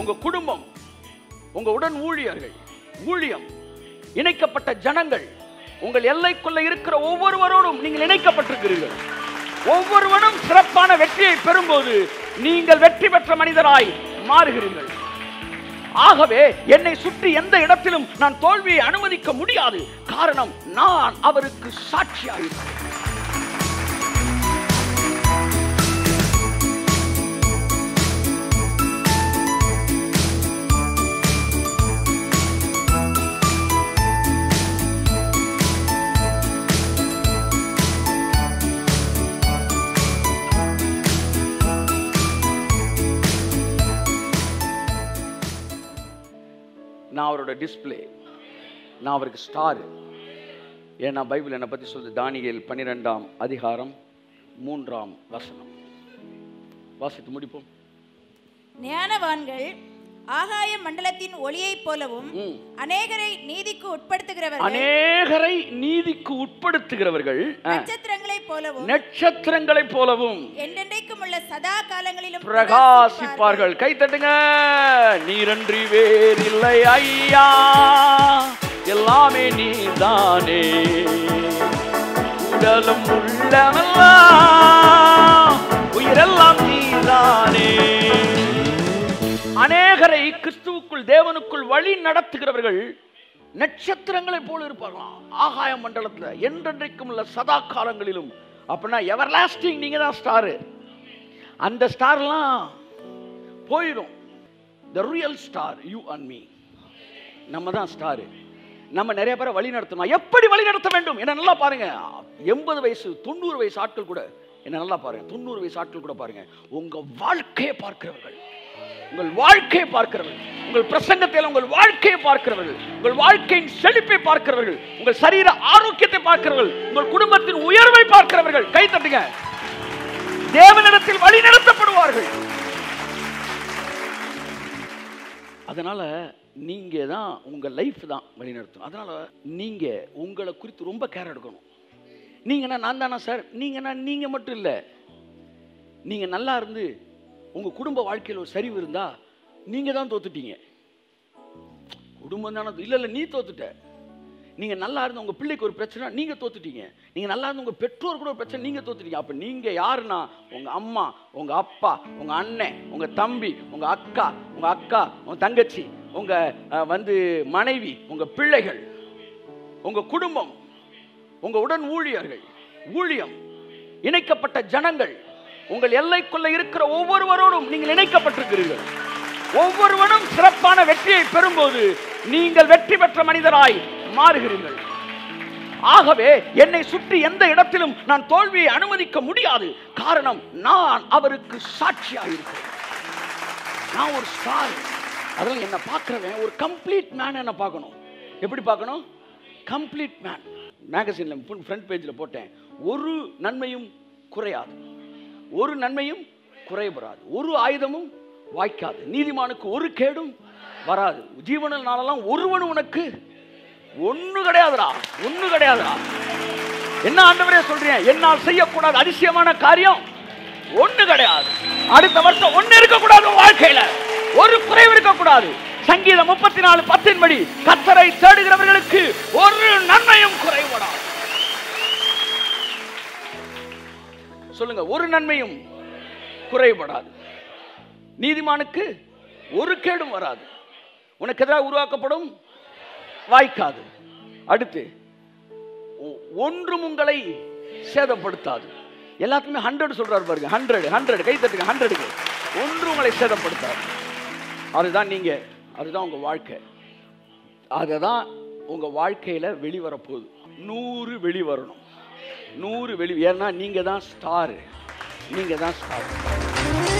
உங்க குடும்பம் உங்க உடன் ஊழியர்கள் ஊழியம் இணைக்கப்பட்ட ஜனங்கள் உங்கள் எல்லைக்குள்ள இருக்கிற ஒவ்வொருவரோடும் நீங்கள் இணைக்கப்பட்டிருக்கிறீர்கள் ஒவ்வொருவனும் சிறப்பான வெற்றியை பெறும்போது நீங்கள் வெற்றி பெற்ற மனிதராய் மாறுகிறீர்கள் ஆகவே என்னை சுற்றி எந்த இடத்திலும் நான் தோல்வியை அனுமதிக்க முடியாது காரணம் நான் அவருக்கு சாட்சியாயிருக்கிறேன் நான் அவரோட டிஸ்ப்ளே நான் அவருக்கு ஸ்டார் ஏன்னா பைபிள் என்னை பற்றி சொல்லுது தானியேல் பன்னிரெண்டாம் அதிகாரம் மூன்றாம் வசனம் வாசித்து முடிப்போம் ஞானவான்கள் ஆகாய மண்டலத்தின் ஒளியைப் போலவும் ம். அநேகரை நீதிக்கு உட்படுத்துகிறவர்கள் அநேகரை நீதிக்கு உட்படுத்துகிறவர்கள் அஹ், நட்சத்திரங்களைப் போலவும் நட்சத்திரங்களைப் போலவும் என்றென்றைக்கும் உள்ள சதா காலங்களிலும் பிரகாசிப்பார்கள் கை தட்டுங்க நீரன்றி வேறில்லை ஐயா எல்லாமே நீதானே உடலும் உள்ளமெல்லாம் உயிரெல்லாம் நீதானே அநேகரை கிறிஸ்துவுக்குள் தேவனுக்குள் வழி நடத்துகிறவர்கள் நட்சத்திரங்களைப் போல இருப்பார்களாம் ஆகாய மண்டலத்துல என்றென்றைக்கும் உள்ள சதா காலங்களிலும் அப்படின்னா எவர் லாஸ்டிங் நீங்க தான் ஸ்டாரு அந்த ஸ்டார்லாம் போயிடும் the real star you and me நம்ம தான் ஸ்டாரு நம்ம நிறைய பேரை வழி நடத்தணும் எப்படி வழி நடத்த வேண்டும் என்ன நல்லா பாருங்க எண்பது வயசு தொண்ணூறு வயசு ஆட்கள் கூட என்ன நல்லா பாருங்க தொண்ணூறு வயசு ஆட்கள் கூட பாருங்க உங்க வாழ்க்கையை பார்க்கிறவர்கள் உங்கள் வாழ்க்கையை பார்க்கிறவர்கள் உங்கள் பிரசங்கத்தில் உங்கள் வாழ்க்கையை பார்க்கிறவர்கள் உங்கள் வாழ்க்கையின் செழிப்பை பார்க்கிறவர்கள் உங்கள் சரீர ஆரோக்கியத்தை பார்க்கிறவர்கள் உங்கள் குடும்பத்தின் உயர்வை பார்க்கிறவர்கள் கை தட்டுங்க தேவனிடத்தில் வழி நடத்தப்படுவார்கள் அதனால நீங்க தான் உங்க லைஃப் தான் வழி நடத்தணும் அதனால நீங்க உங்களை குறித்து ரொம்ப கேர் எடுக்கணும் நீங்கன்னா நான் தானா சார் நீங்கன்னா நீங்க மட்டும் இல்லை நீங்க நல்லா இருந்து உங்க குடும்ப வாழ்க்கையில் ஒரு சரிவு இருந்தா நீங்க தான் தோத்துட்டீங்க குடும்பம் தானே இல்ல இல்ல நீ தோத்துட்ட நீங்க நல்லா இருந்த உங்க பிள்ளைக்கு ஒரு பிரச்சனை நீங்க தோத்துட்டீங்க நீங்க நல்லா இருந்த உங்க பெற்றோர் கூட ஒரு பிரச்சனை நீங்க தோத்துட்டீங்க அப்ப நீங்க யாருன்னா உங்க அம்மா உங்க அப்பா உங்க அண்ணன் உங்க தம்பி உங்க அக்கா உங்க அக்கா உங்க தங்கச்சி உங்க அஹ், வந்து மனைவி உங்க பிள்ளைகள் உங்க குடும்பம் உங்க உடன் ஊழியர்கள் ஊழியம் இணைக்கப்பட்ட ஜனங்கள் உங்கள் எல்லைக்குள்ள இருக்கிற ஒவ்வொருவரோடும் நீங்கள் இணைக்கப்பட்டிருக்கிறீர்கள் ஒவ்வொருவனும் சிறப்பான வெற்றியை பெறும்போது நீங்கள் வெற்றி பெற்ற மனிதராய் மாறுகிறீர்கள் ஆகவே என்னை சுற்றி எந்த இடத்திலும் நான் தோல்வியை அனுமதிக்க முடியாது காரணம் நான் அவருக்கு சாட்சியாக இருக்கிறேன் நான் ஒரு ஸ்டார் அதெல்லாம் என்னை பார்க்குறவன் ஒரு கம்ப்ளீட் மேன் என்ன பார்க்கணும் எப்படி பார்க்கணும் கம்ப்ளீட் மேன் மேகசினில் ஃப்ரண்ட் பேஜில் போட்டேன் ஒரு நன்மையும் குறையாது ஒரு நன்மையும் குறைபடாது ஒரு ஆயுதமும் வாய்க்காது நீதிமானுக்கு ஒரு கேடும் வராது ஜீவனில் நாளெல்லாம் ஒருவனும் உனக்கு ஒண்ணு கிடையாதுடா ஒண்ணு கிடையாதுடா என்ன ஆண்டவரே சொல்றீங்க என்னால் செய்யக்கூடாத அதிசயமான காரியம் ஒண்ணு கிடையாது அடுத்த வருஷம் ஒண்ணு இருக்கக்கூடாது உன் வாழ்க்கையில ஒரு குறைவு இருக்கக்கூடாது சங்கீதம் முப்பத்தி நாலு பத்தின் படி கத்தரை தேடுகிறவர்களுக்கு ஒரு நன்மையும் குறைபடாது சொல்லுங்க ஒரு நன்மையும் குறைபடாது நீதிமானுக்கு ஒரு கேடும் வராது உனக்கு எதிராக உருவாக்கப்படும் வாய்க்காது அடுத்து ஒ- ஒன்றும் உங்களை சேதப்படுத்தாது எல்லாத்துக்குமே ஹண்ட்ரட் சொல்றாரு பாருங்க ஹண்ட்ரட் ஹண்ட்ரட் கை தட்டுங்க ஹண்ட்ரடுக்கு ஒன்றும் உங்களை சேதப்படுத்தாது அதுதான் நீங்க அதுதான் உங்க வாழ்க்கை அதை தான் உங்க வாழ்க்கையில வெளிவரப்போகுது நூறு வெளி வரணும் நூறு வெளி ஏன்னா நீங்க தான் ஸ்டார் நீங்க தான் ஸ்டார்